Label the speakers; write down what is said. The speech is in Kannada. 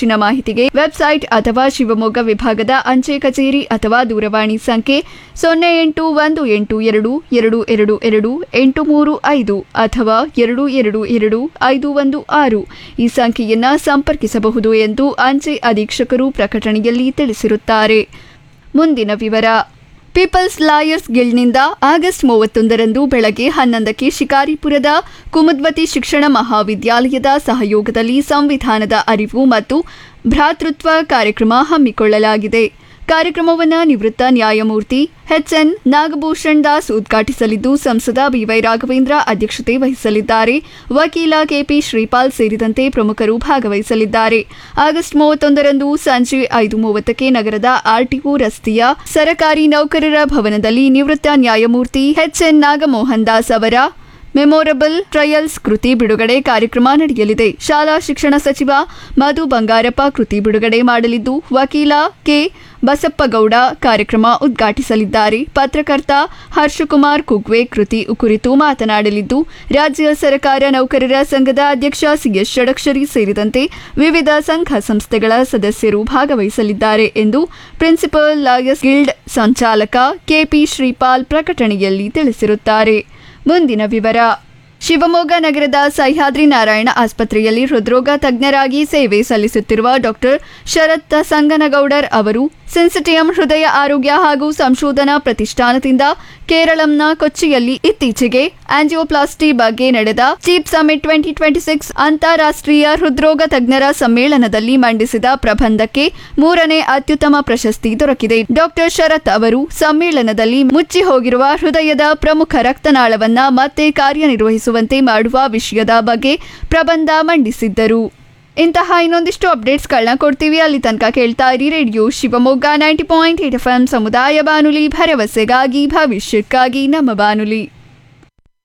Speaker 1: ಹೆಚ್ಚಿನ ಮಾಹಿತಿಗೆ ವೆಬ್ಸೈಟ್ ಅಥವಾ ಶಿವಮೊಗ್ಗ ವಿಭಾಗದ ಅಂಚೆ ಕಚೇರಿ ಅಥವಾ ದೂರವಾಣಿ ಸಂಖ್ಯೆ ಸೊನ್ನೆ ಎಂಟು ಒಂದು ಎಂಟು ಎರಡು ಎರಡು ಎರಡು ಎರಡು ಎಂಟು ಮೂರು ಐದು ಅಥವಾ ಎರಡು ಎರಡು ಎರಡು ಐದು ಒಂದು ಆರು ಈ ಸಂಖ್ಯೆಯನ್ನ ಸಂಪರ್ಕಿಸಬಹುದು ಎಂದು ಅಂಚೆ ಅಧೀಕ್ಷಕರು ಪ್ರಕಟಣೆಯಲ್ಲಿ ತಿಳಿಸಿರುತ್ತಾರೆ ಮುಂದಿನ ವಿವರ ಪೀಪಲ್ಸ್ ಲಾಯರ್ಸ್ ಗಿಲ್ಡ್ನಿಂದ ಆಗಸ್ಟ್ ಮೂವತ್ತೊಂದರಂದು ಬೆಳಗ್ಗೆ ಹನ್ನೊಂದಕ್ಕೆ ಶಿಕಾರಿಪುರದ ಕುಮದ್ವತಿ ಶಿಕ್ಷಣ ಮಹಾವಿದ್ಯಾಲಯದ ಸಹಯೋಗದಲ್ಲಿ ಸಂವಿಧಾನದ ಅರಿವು ಮತ್ತು ಭ್ರಾತೃತ್ವ ಕಾರ್ಯಕ್ರಮ ಹಮ್ಮಿಕೊಳ್ಳಲಾಗಿದೆ ಕಾರ್ಯಕ್ರಮವನ್ನು ನಿವೃತ್ತ ನ್ಯಾಯಮೂರ್ತಿ ಎಚ್ಎನ್ ನಾಗಭೂಷಣ್ ದಾಸ್ ಉದ್ಘಾಟಿಸಲಿದ್ದು ಸಂಸದ ಬಿವೈ ರಾಘವೇಂದ್ರ ಅಧ್ಯಕ್ಷತೆ ವಹಿಸಲಿದ್ದಾರೆ ವಕೀಲ ಕೆಪಿ ಶ್ರೀಪಾಲ್ ಸೇರಿದಂತೆ ಪ್ರಮುಖರು ಭಾಗವಹಿಸಲಿದ್ದಾರೆ ಆಗಸ್ಟ್ ಮೂವತ್ತೊಂದರಂದು ಸಂಜೆ ಐದು ಮೂವತ್ತಕ್ಕೆ ನಗರದ ಆರ್ಟಿಒ ರಸ್ತೆಯ ಸರಕಾರಿ ನೌಕರರ ಭವನದಲ್ಲಿ ನಿವೃತ್ತ ನ್ಯಾಯಮೂರ್ತಿ ಎಚ್ಎನ್ ನಾಗಮೋಹನ್ ದಾಸ್ ಅವರ ಮೆಮೊರಬಲ್ ಟ್ರಯಲ್ಸ್ ಕೃತಿ ಬಿಡುಗಡೆ ಕಾರ್ಯಕ್ರಮ ನಡೆಯಲಿದೆ ಶಾಲಾ ಶಿಕ್ಷಣ ಸಚಿವ ಮಧು ಬಂಗಾರಪ್ಪ ಕೃತಿ ಬಿಡುಗಡೆ ಮಾಡಲಿದ್ದು ವಕೀಲ ಕೆ ಬಸಪ್ಪಗೌಡ ಕಾರ್ಯಕ್ರಮ ಉದ್ಘಾಟಿಸಲಿದ್ದಾರೆ ಪತ್ರಕರ್ತ ಹರ್ಷಕುಮಾರ್ ಕುಗ್ವೆ ಕೃತಿ ಕುರಿತು ಮಾತನಾಡಲಿದ್ದು ರಾಜ್ಯ ಸರ್ಕಾರ ನೌಕರರ ಸಂಘದ ಅಧ್ಯಕ್ಷ ಸಿಎಸ್ ಷಡಕ್ಷರಿ ಸೇರಿದಂತೆ ವಿವಿಧ ಸಂಘ ಸಂಸ್ಥೆಗಳ ಸದಸ್ಯರು ಭಾಗವಹಿಸಲಿದ್ದಾರೆ ಎಂದು ಪ್ರಿನ್ಸಿಪಲ್ ಲಾಯರ್ಸ್ ಗಿಲ್ಡ್ ಸಂಚಾಲಕ ಕೆಪಿ ಶ್ರೀಪಾಲ್ ಪ್ರಕಟಣೆಯಲ್ಲಿ ತಿಳಿಸಿರುತ್ತಾರೆ ಮುಂದಿನ ವಿವರ ಶಿವಮೊಗ್ಗ ನಗರದ ಸಹ್ಯಾದ್ರಿ ನಾರಾಯಣ ಆಸ್ಪತ್ರೆಯಲ್ಲಿ ಹೃದ್ರೋಗ ತಜ್ಞರಾಗಿ ಸೇವೆ ಸಲ್ಲಿಸುತ್ತಿರುವ ಡಾಕ್ಟರ್ ಶರತ್ ಸಂಗನಗೌಡರ್ ಅವರು ಸೆನ್ಸಿಟಿಯಂ ಹೃದಯ ಆರೋಗ್ಯ ಹಾಗೂ ಸಂಶೋಧನಾ ಪ್ರತಿಷ್ಠಾನದಿಂದ ಕೇರಳಂನ ಕೊಚ್ಚಿಯಲ್ಲಿ ಇತ್ತೀಚೆಗೆ ಆಂಜಿಯೋಪ್ಲಾಸ್ಟಿ ಬಗ್ಗೆ ನಡೆದ chief summit twenty twenty six ಅಂತಾರಾಷ್ಟ್ರೀಯ ಹೃದ್ರೋಗ ತಜ್ಞರ ಸಮ್ಮೇಳನದಲ್ಲಿ ಮಂಡಿಸಿದ ಪ್ರಬಂಧಕ್ಕೆ ಮೂರನೇ ಅತ್ಯುತ್ತಮ ಪ್ರಶಸ್ತಿ ದೊರಕಿದೆ ಡಾಕ್ಟರ್ ಶರತ್ ಅವರು ಸಮ್ಮೇಳನದಲ್ಲಿ ಮುಚ್ಚಿ ಹೋಗಿರುವ ಹೃದಯದ ಪ್ರಮುಖ ರಕ್ತನಾಳವನ್ನ ಮತ್ತೆ ಕಾರ್ಯನಿರ್ವಹಿಸುವಂತೆ ಮಾಡುವ ವಿಷಯದ ಬಗ್ಗೆ ಪ್ರಬಂಧ ಮಂಡಿಸಿದ್ದರು ಇಂತಹ ಇನ್ನೊಂದಿಷ್ಟು ಅಪ್ಡೇಟ್ಸ್ಗಳನ್ನ ಕೊಡ್ತೀವಿ ಅಲ್ಲಿ ತನಕ ಕೇಳ್ತಾ ಇರಿ radio Shivamogga ninety point eight F M ಸಮುದಾಯ ಬಾನುಲಿ ಭರವಸೆಗಾಗಿ ಭವಿಷ್ಯಕ್ಕಾಗಿ ನಮ್ಮ ಬಾನುಲಿ